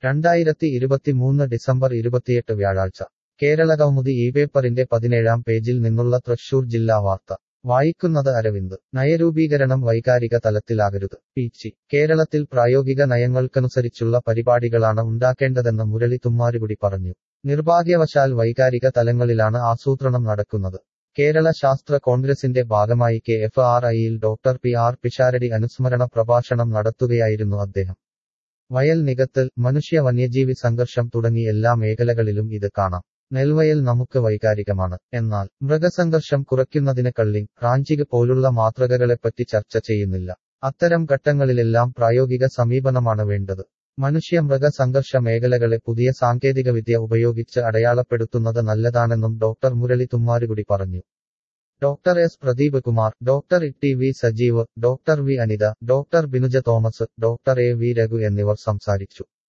രണ്ടായിരത്തി ഇരുപത്തിമൂന്ന് ഡിസംബർ ഇരുപത്തിയെട്ട് വ്യാഴാഴ്ച കേരളകൗമുദി ഈ പേപ്പറിന്റെ പതിനേഴാം പേജിൽ നിന്നുള്ള തൃശൂർ ജില്ലാ വാർത്ത വായിക്കുന്നത് അരവിന്ദ് നയരൂപീകരണം വൈകാരിക തലത്തിലാകരുത് പീച്ചി കേരളത്തിൽ പ്രായോഗിക നയങ്ങൾക്കനുസരിച്ചുള്ള പരിപാടികളാണ് ഉണ്ടാക്കേണ്ടതെന്ന് മുരളി തുമ്മാരുകുടി പറഞ്ഞു നിർഭാഗ്യവശാൽ വൈകാരിക തലങ്ങളിലാണ് ആസൂത്രണം നടക്കുന്നത് കേരള ശാസ്ത്ര കോൺഗ്രസിന്റെ ഭാഗമായി കെ എഫ് ആർ ഐയിൽ ഡോക്ടർ പി ആർ പിഷാരടി അനുസ്മരണ പ്രഭാഷണം നടത്തുകയായിരുന്നു അദ്ദേഹം വയൽ നികത്തൽ മനുഷ്യ വന്യജീവി സംഘർഷം തുടങ്ങി എല്ലാ മേഖലകളിലും ഇത് കാണാം നെൽവയൽ നമുക്ക് വൈകാരികമാണ് എന്നാൽ മൃഗസംഘർഷം കുറയ്ക്കുന്നതിന് കള്ളിങ് റാഞ്ചിക് പോലുള്ള മാതൃകകളെപ്പറ്റി ചർച്ച ചെയ്യുന്നില്ല അത്തരം ഘട്ടങ്ങളിലെല്ലാം പ്രായോഗിക സമീപനമാണ് വേണ്ടത് മനുഷ്യ മൃഗ സംഘർഷ മേഖലകളെ പുതിയ സാങ്കേതികവിദ്യ ഉപയോഗിച്ച് അടയാളപ്പെടുത്തുന്നത് നല്ലതാണെന്നും ഡോക്ടർ മുരളി തുമ്മാരുകുടി പറഞ്ഞു doctor S Pradeep Kumar doctor T V Sajeev doctor V Anitha doctor Binuja Thomas doctor A V Raghu എന്നിവർ സംസാരിച്ചു